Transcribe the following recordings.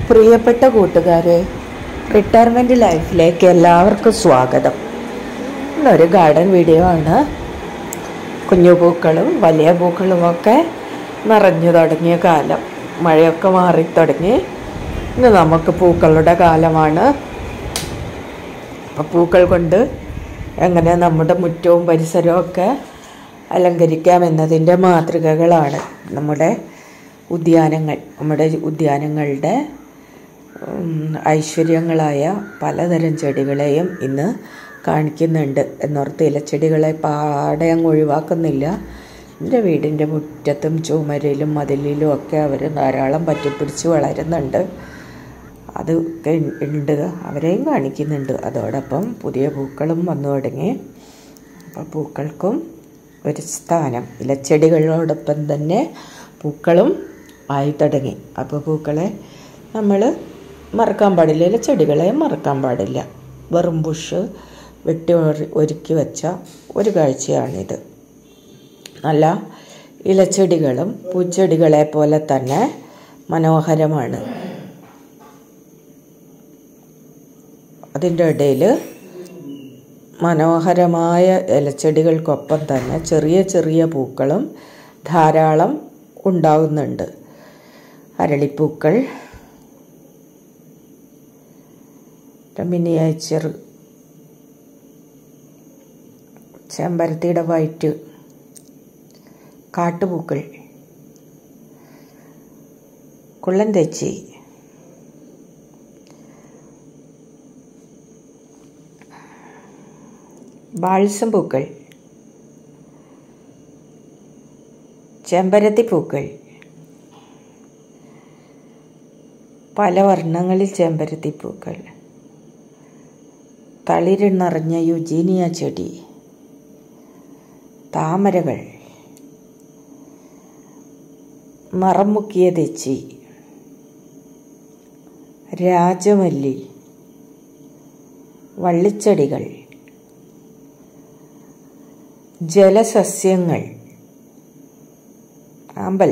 പ്രിയപ്പെട്ട കൂട്ടുകാരെ റിട്ടയർമെൻറ്റ് ലൈഫിലേക്ക് എല്ലാവർക്കും സ്വാഗതം ഇന്നൊരു ഗാർഡൻ വീഡിയോ ആണ് കുഞ്ഞു പൂക്കളും വലിയ പൂക്കളുമൊക്കെ നിറഞ്ഞു തുടങ്ങിയ കാലം മഴയൊക്കെ മാറി തുടങ്ങി ഇന്ന് നമുക്ക് പൂക്കളുടെ കാലമാണ് അപ്പോൾ പൂക്കൾ കൊണ്ട് എങ്ങനെ നമ്മുടെ മുറ്റവും പരിസരവും ഒക്കെ അലങ്കരിക്കാം എന്നതിൻ്റെ മാതൃകകളാണ് നമ്മുടെ ഉദ്യാനങ്ങൾ നമ്മുടെ ഉദ്യാനങ്ങളുടെ ഉം, ഐശ്വര്യങ്ങളായ പലതരം ചെടികളെയും ഇന്ന് കാണിക്കുന്നുണ്ട് എന്നോർത്ത് ഇലച്ചെടികളെ പാടെ അങ്ങ് ഒഴിവാക്കുന്നില്ല എൻ്റെ വീടിൻ്റെ മുറ്റത്തും ചുമരിലും മതിലിലും ഒക്കെ അവർ ധാരാളം പറ്റിപ്പിടിച്ച് വളരുന്നുണ്ട് അത് ഒക്കെ ഉണ്ട് അവരെയും കാണിക്കുന്നുണ്ട് അതോടൊപ്പം പുതിയ പൂക്കളും വന്നു തുടങ്ങി അപ്പോൾ പൂക്കൾക്കും ഒരു സ്ഥാനം ഇലച്ചെടികളോടൊപ്പം തന്നെ പൂക്കളും ആയി തുടങ്ങി അപ്പോൾ പൂക്കളെ നമ്മൾ മറക്കാൻ പാടില്ല ഇലച്ചെടികളെ മറക്കാൻ പാടില്ല വെറും ബുഷ് വെട്ടി ഒരു- ഒരുക്കി വെച്ച ഒരു കാഴ്ചയാണിത് നല്ല ഇലച്ചെടികളും പൂച്ചെടികളെ പോലെ തന്നെ മനോഹരമാണ് അതിൻ്റെ ഇടയിൽ മനോഹരമായ ഇലച്ചെടികൾക്കൊപ്പം തന്നെ ചെറിയ ചെറിയ പൂക്കളും ധാരാളം ഉണ്ടാകുന്നുണ്ട് അരളിപ്പൂക്കൾ മിനിയേച്ചർ ചെമ്പരത്തിയുടെ വൈറ്റ് കാട്ടുപൂക്കൾ കുള്ളൻ തെച്ചി ബാൾസം പൂക്കൾ ചെമ്പരത്തി പൂക്കൾ പല വർണ്ണങ്ങളിൽ ചെമ്പരത്തി പൂക്കൾ തളിര് നിറഞ്ഞ യുജീനിയ ചെടി താമരകൾ നിറം മുക്കിയ തെച്ചി രാജമല്ലി വള്ളിച്ചെടികൾ ജലസസ്യങ്ങൾ ആമ്പൽ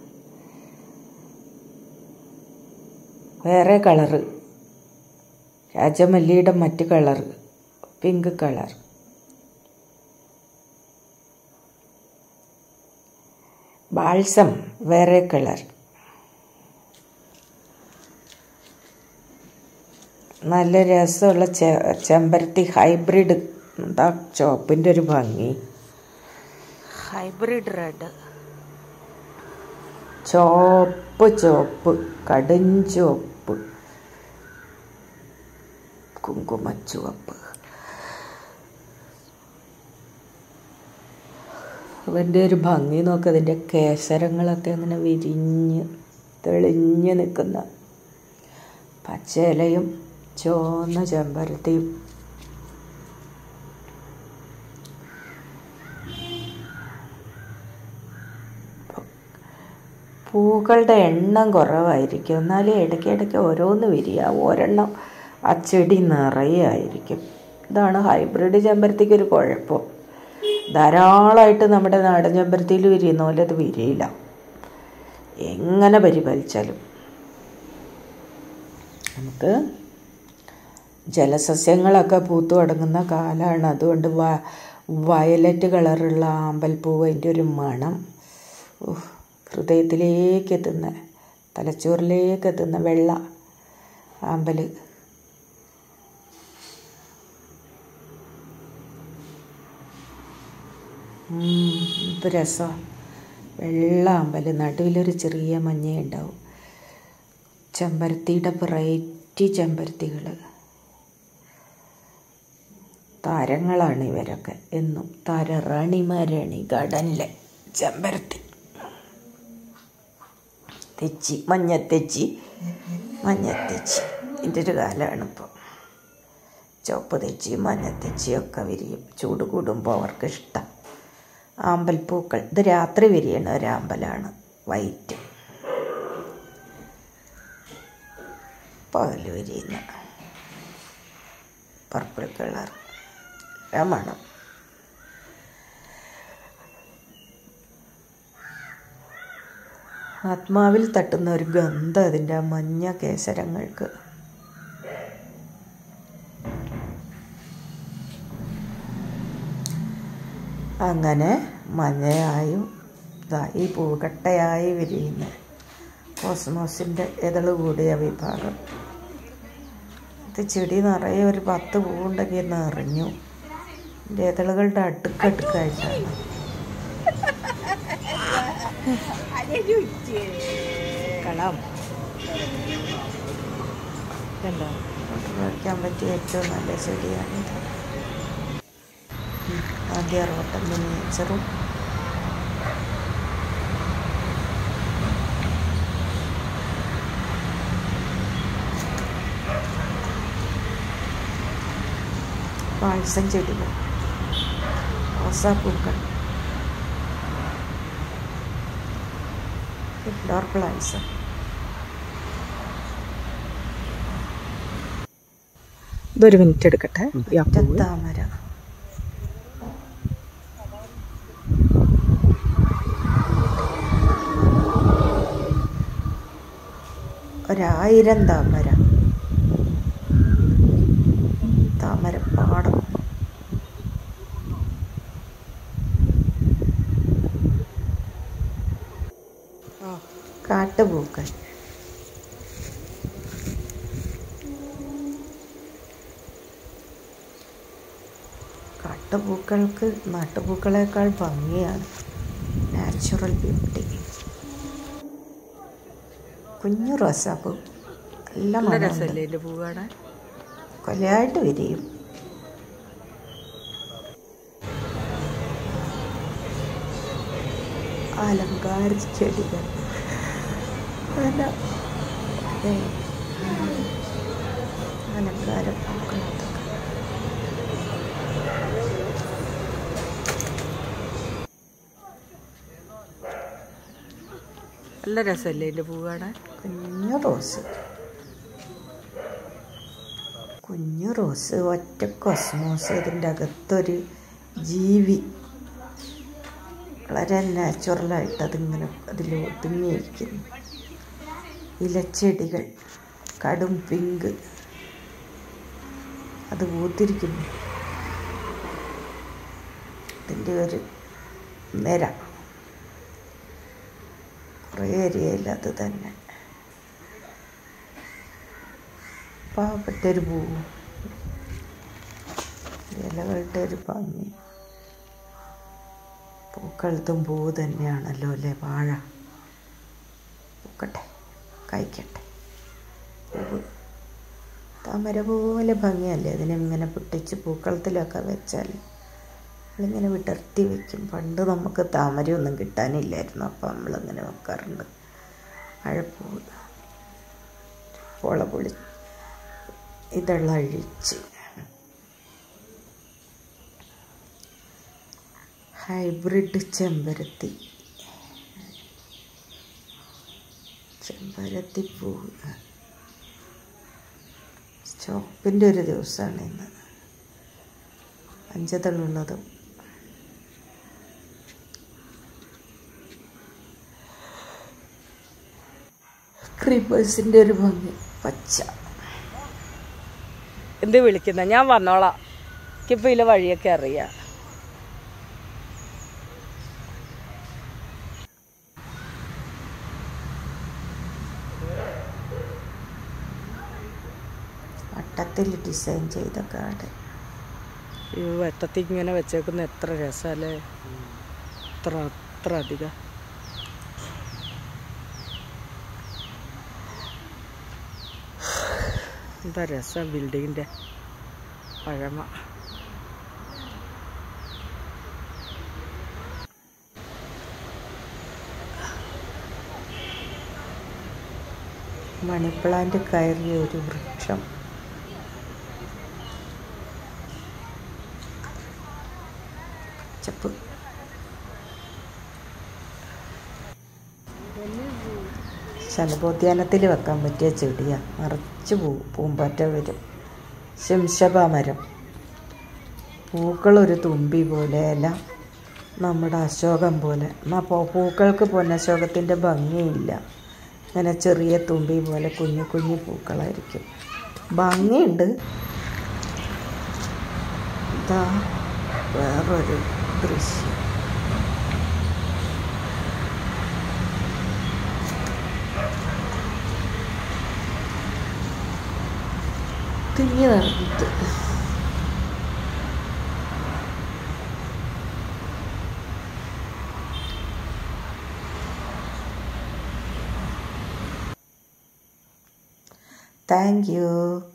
വേറെ കളറ് രാജമല്ലിയുടെ മറ്റ് കളറ് പിങ്ക് കളർ ബാൾസം വേറെ കളർ നല്ല രസമുള്ള ചെ ചെമ്പരത്തി ഹൈബ്രിഡ് എന്താ ചോപ്പിൻ്റെ ഒരു ഭംഗി ഹൈബ്രിഡ് റെഡ് ചോപ്പ് ചോപ്പ് കടും ചോപ്പ് കുങ്കുമച്ചുവപ്പ് അവൻ്റെ ഒരു ഭംഗി നോക്ക് അതിൻ്റെ കേസരങ്ങളൊക്കെ അങ്ങനെ വിരിഞ്ഞ് തെളിഞ്ഞ് നിൽക്കുന്ന പച്ചയിലയും ചുവന്ന ചെമ്പരത്തിയും പൂക്കളുടെ എണ്ണം കുറവായിരിക്കും എന്നാലും ഇടയ്ക്കിടയ്ക്ക് ഓരോന്ന് വിരിയുക ഒരെണ്ണം ആ ചെടി നിറയെ ആയിരിക്കും ഇതാണ് ഹൈബ്രിഡ് ചെമ്പരത്തിക്ക് ഒരു കുഴപ്പം ധാരാളമായിട്ട് നമ്മുടെ നാടൻ ചെമ്പരത്തിയിൽ വിരിയുന്ന പോലെ അത് വിരിയില്ല എങ്ങനെ പരിപാലിച്ചാലും നമുക്ക് ജലസസ്യങ്ങളൊക്കെ പൂത്തു തുടങ്ങുന്ന കാലമാണ് അതുകൊണ്ട് വ വയലറ്റ് കളറുള്ള ആമ്പൽപ്പൂവ് അതിൻ്റെ ഒരു മണം ഉഫ്, ഹൃദയത്തിലേക്ക് എത്തുന്ന തലച്ചോറിലേക്ക് എത്തുന്ന വെള്ള ആമ്പൽ ഇത് രസമാണ് വെള്ള ആമ്പൽ നടുവിലൊരു ചെറിയ മഞ്ഞ ഉണ്ടാവും ചെമ്പരത്തിയുടെ വെറൈറ്റി ചെമ്പരത്തികൾ താരങ്ങളാണ് ഇവരൊക്കെ എന്നും താരറാണിമാരാണ് ഈ ഗാർഡനിലെ ചെമ്പരത്തി തെച്ചി മഞ്ഞത്തെച്ചി മഞ്ഞത്തെച്ചി ഇതിൻ്റെ ഒരു കാലമാണ് ഇപ്പോൾ ചുവപ്പ് തെച്ചി മഞ്ഞത്തെച്ചിയൊക്കെ വിരിയും ചൂട് കൂടുമ്പോൾ അവർക്ക് ഇഷ്ടം ആമ്പൽപ്പൂക്കൾ ഇത് രാത്രി വിരിയണ ഒരു ആമ്പലാണ് വൈറ്റ് പകൽ വിരിയുന്ന പർപ്പിൾ കളർ മണം ആത്മാവിൽ തട്ടുന്ന ഒരു ഗന്ധം അതിൻ്റെ ആ മഞ്ഞ കേസരങ്ങൾക്ക് അങ്ങനെ മഞ്ഞയായും ദാ ഈ പൂക്കട്ടയായി വിരിയുന്ന കോസ്മോസിൻ്റെ ഇതള് കൂടിയ വിഭാഗം ഇത് ചെടി നിറയെ ഒരു പത്ത് പൂവുണ്ടെങ്കിൽ നിറഞ്ഞു ഇതിൻ്റെ ഇതളുകളുടെ അടുക്കടുക്കായിട്ടാണ് കളം കണ്ടോ വയ്ക്കാൻ പറ്റിയ ഏറ്റവും നല്ല ചെടിയാണിത് ആദ്യ അറുപത്തഞ്ച് മിനിച്ചറും പാഴ്സം ചെടികൾ റോസാപ്പൂക്കൾ ഇൻഡോർ പ്ലാന്റ്സ് ഇതൊരു മിനിറ്റ് എടുക്കട്ടെ ഈ ആ പൂവ്. താമര ഒരായിരം താമര താമരപ്പാടം കാട്ടുപൂക്കൾ കാട്ടുപൂക്കൾക്ക് നാട്ടുപൂക്കളേക്കാൾ ഭംഗിയാണ് നാച്ചുറൽ ബ്യൂട്ടി കുഞ്ഞു റോസാപ്പൂ നല്ല നല്ല മണമുണ്ട് രസമല്ലേ ഇതിന്റെ പൂവ് കാണാൻ കൊലയായിട്ട് വിരിയും അലങ്കാര ചെടികൾ നല്ല ഏ, അലങ്കാര പൂക്കളൊക്കെ നല്ല രസമല്ലേ ഇതിന്റെ പൂവ് കാണാൻ കുഞ്ഞു റോസ് കുഞ്ഞു റോസ് ഒറ്റ കോസ്മോസ് ഇതിൻ്റെ അകത്തൊരു ജീവി വളരെ നാച്ചുറലായിട്ട് അതിങ്ങനെ അതിൽ ഒതുങ്ങിയിരിക്കുന്നു ഇലച്ചെടികൾ കടും പിങ്ക് അത് പൂത്തിരിക്കുന്നു ഇതിൻ്റെ ഒരു നിര കുറേ ഏരിയയിൽ അത് തന്നെ പാവപ്പെട്ടൊരു പൂവ് ഇലകളുടെ ഒരു ഭംഗി പൂക്കളത്തും പൂവ് തന്നെയാണല്ലോ അല്ലേ വാഴ പൂക്കട്ടെ കഴിക്കട്ടെ പൂവ് താമര പോലെ ഭംഗിയല്ലേ അതിനിങ്ങനെ പൊട്ടിച്ച് പൂക്കളത്തിലൊക്കെ വെച്ചാൽ നമ്മളിങ്ങനെ വിടർത്തി വെക്കും പണ്ട് നമുക്ക് താമരയൊന്നും കിട്ടാനില്ലായിരുന്നു അപ്പോൾ നമ്മളിങ്ങനെ വെക്കാറുണ്ട് അഴപ്പൂവ് പൊള പൊളി ഇതളഴിച്ച് ഹൈബ്രിഡ് ചെമ്പരത്തി ചെമ്പരത്തിപ്പൂവ് ചോപ്പിൻ്റെ ഒരു ദിവസമാണ് ഇന്ന് അഞ്ചതളുള്ളതും ക്രീപ്പേഴ്സിൻ്റെ ഒരു ഭംഗി പച്ച എന്ത് വിളിക്കുന്ന ഞാൻ വന്നോളാം എനിക്കിപ്പോൾ ഇതിലെ വഴിയൊക്കെ അറിയാം വട്ടത്തിൽ ഡിസൈൻ ചെയ്ത കാട് ഈ വെട്ടത്തിൽ ഇങ്ങനെ വെച്ചേക്കുന്ന എത്ര രസമല്ലേ അത്ര അത്ര അധികം എന്താ രസം ബിൽഡിങ്ങിൻ്റെ പഴമ മണിപ്ലാന്റ് കയറിയ ഒരു വൃക്ഷം ചപ്പ് ശലഭോദ്യാനത്തിൽ വെക്കാൻ പറ്റിയ ചെടിയാണ് നിറച്ച് പൂ പൂമ്പാറ്റ വരും ശംശബ മരം പൂക്കളൊരു തുമ്പി പോലെ ഇല നമ്മുടെ അശോകം പോലെ എന്നാൽ പൂ- പൂക്കൾക്ക് പൊന്നശോകത്തിൻ്റെ ഭംഗിയില്ല ഇങ്ങനെ ചെറിയ തുമ്പി പോലെ കുഞ്ഞു കുഞ്ഞു പൂക്കളായിരിക്കും ഭംഗിയുണ്ട് ഇതാ വേറൊരു ദൃശ്യം തിങ്ങി നിറഞ്ഞിട്ട് താങ്ക് യു